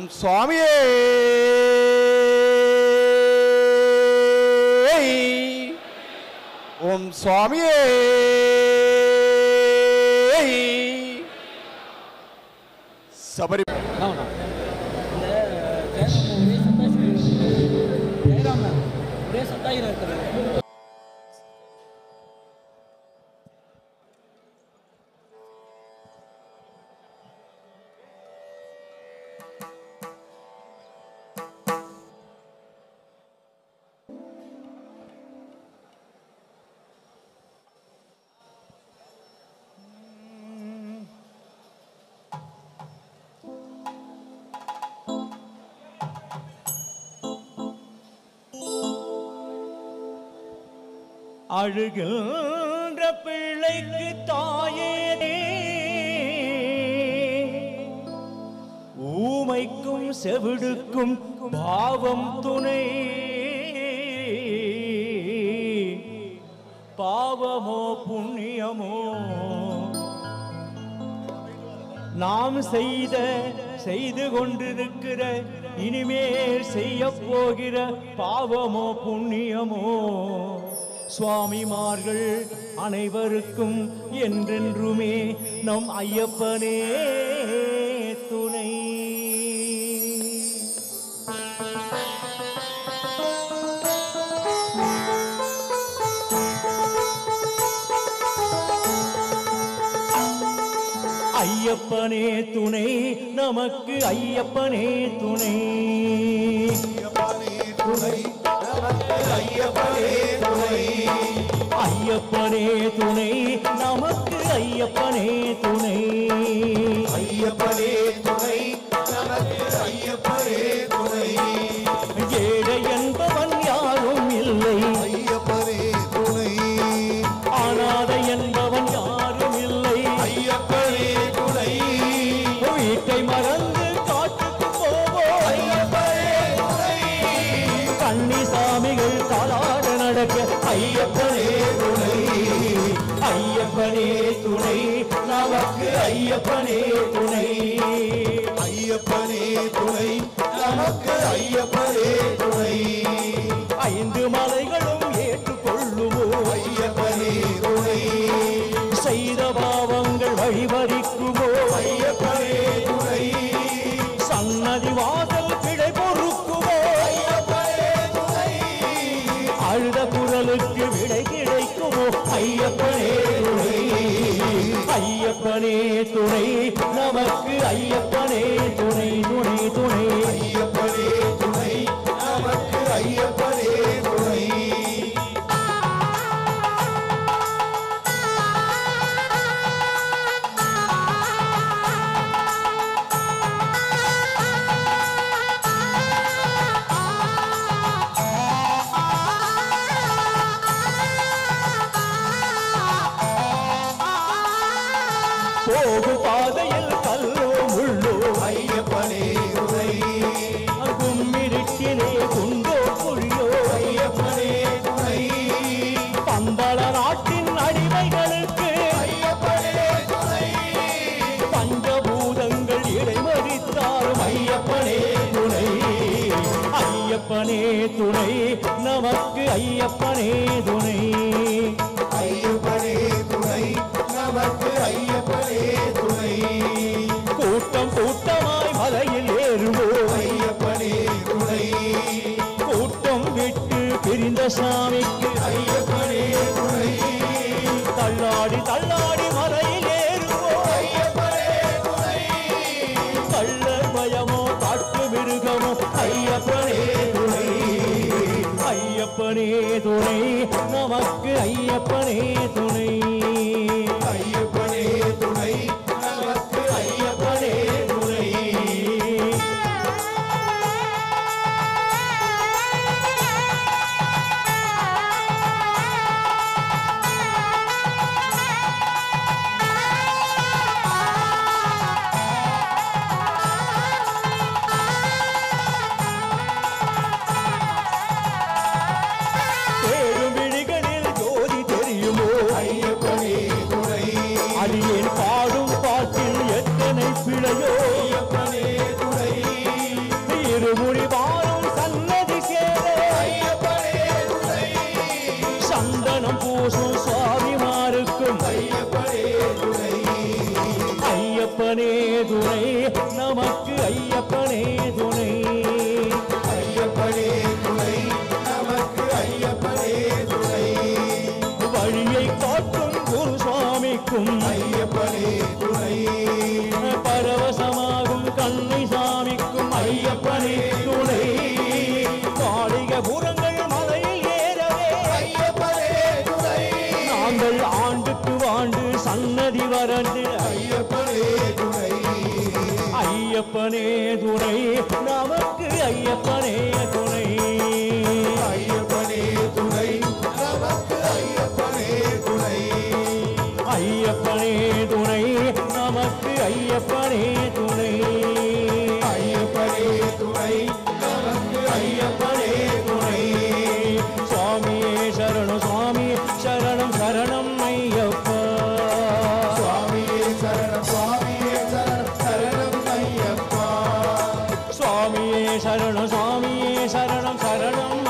ஓம் சுவாமியே ஓம் சுவாமியே சபரி ஆமாண்ணா இந்த ஜெயராம ஒரே சத்தாய் ஜெயராம ஒரே சத்தாயிரம் இருக்கிறாரு அழுகின்ற பிள்ளைக்கு தாயே ஊமைக்கும் செவிடுக்கும் பாவம் துணை பாவமோ புண்ணியமோ நாம் செய்த செய்து கொண்டிருக்கிற இனிமேல் செய்ய போகிற பாவமோ புண்ணியமோ சுவாமிமார்கள் அனைவருக்கும் என்றென்றுமே நம் ஐயப்பனே துணை ஐயப்பனே துணை நமக்கு ஐயப்பனே துணை ஐயப்பனே துணை நமக்கு ஐயப்பனே துணை ஐயப்பனே துணை நமக்கு ஐயப்பனே துணை ஏழை என்பவன் யாரும் இல்லை ஐயப்பனே துணை ஆனாதை என்பவன் யாரும் இல்லை ஐயப்பனே துணை வீட்டை மறந்து காட்டுக்கு போவோம் ஐயப்பனே துணை கன்னிசாமிகள் தாளாட நடக்க ஐயப்பனே துணை ஐயப்பனே துணை நமக்கு ஐயப்பனே துணை ஐயப்பனே துணை நமக்கு ஐயப்பனே துணை ஐந்து மலைகளும் ஏற்றுக்கொள்ளுவோம் ஐயப்பனே துணை செய்த பாவங்கள் வழிபறிக்குமோ ஐயப்பனே துணை சன்னதி வாசல் பிழை பொறுக்குமோ ஐயப்பனே துணை அழுத குரலுக்கு விடை கிடைக்குமோ ஐயப்பனே துணை ஐயப்பனே துணை நமக்கு ஐயப்பனே துணை துணை துணை ஐயப்பனே துணை நமக்கு ஐயப்பனே துணை போகும் பாதையில் கல்லோ முள்ளோ ஐயப்பனே துணை கும்மிருட்டிலே குண்டோ புழியோ ஐயப்பனே துணை பந்தள நாட்டின் அடிமைகளுக்கு ஐயப்பனே துணை பஞ்சபூதங்கள் இடைமறித்தாலும் ஐயப்பனே துணை ஐயப்பனே துணை நமக்கு ஐயப்பனே துணை ஐயப்பனே துணை நமக்கு ஐயப்பனே துணை கூட்டம் கூட்டமாய் மலையில் ஏறுவோம் ஐயப்பனே துணை கூட்டம் விட்டு பிரிந்த சாமிக்கு ஐயப்பனே துணை தள்ளாடி தள்ளாடி மலையில் ஏறுவோம் ஐயப்பனே துணை கள்ளர் பயமோ காட்டு மிருகமோ ஐயப்பனே துணை ஐயப்பனே துணை நமக்கு ஐயப்பனே துணை ஐயப்பனே துணை நமக்கு ஐயப்பனே துணை ஏழு விழிகளில் ஜோதி தெரியுமோ ஐயப்பனே பூசும் சுவாமிமாருக்கும் ஐயப்பனே துணை ஐயப்பனே துணை நமக்கு ஐயப்பனே துணை ஐயப்பனே துணை நமக்கு ஐயப்பனே துணை வழியை காட்டும் குரு சுவாமிக்கும் ஐயப்பனே துணை பரவசமாகும் கண்ணை சாமிக்கும் ஐயப்பனே துணை காளிகபுரங்கள் மலையில் ஏறவே ஐயப்பனே துணை நாங்கள் ஆண்டுக்கு ஆண்டு சன்னதி வறண்டு ஐயப்பனே துணை ஐயப்பனே துணை நமக்கு ஐயப்பனே துணை ஐயப்பனே துணை நமக்கு ஐயப்பனே துணை ஐயப்பனே துணை நமக்கு ஐயப்பனே துணை ஐயப்பனே துணை நமக்கு ஐயப்பனே துணை சுவாமியே சரணம் சுவாமி சரணம் சரணம் ஐயப்பா சுவாமியே சரணம் சுவாமியே சரணம் சரணம் ஐயப்பா சுவாமியே சரணம் சுவாமியே சரணம் சரணம்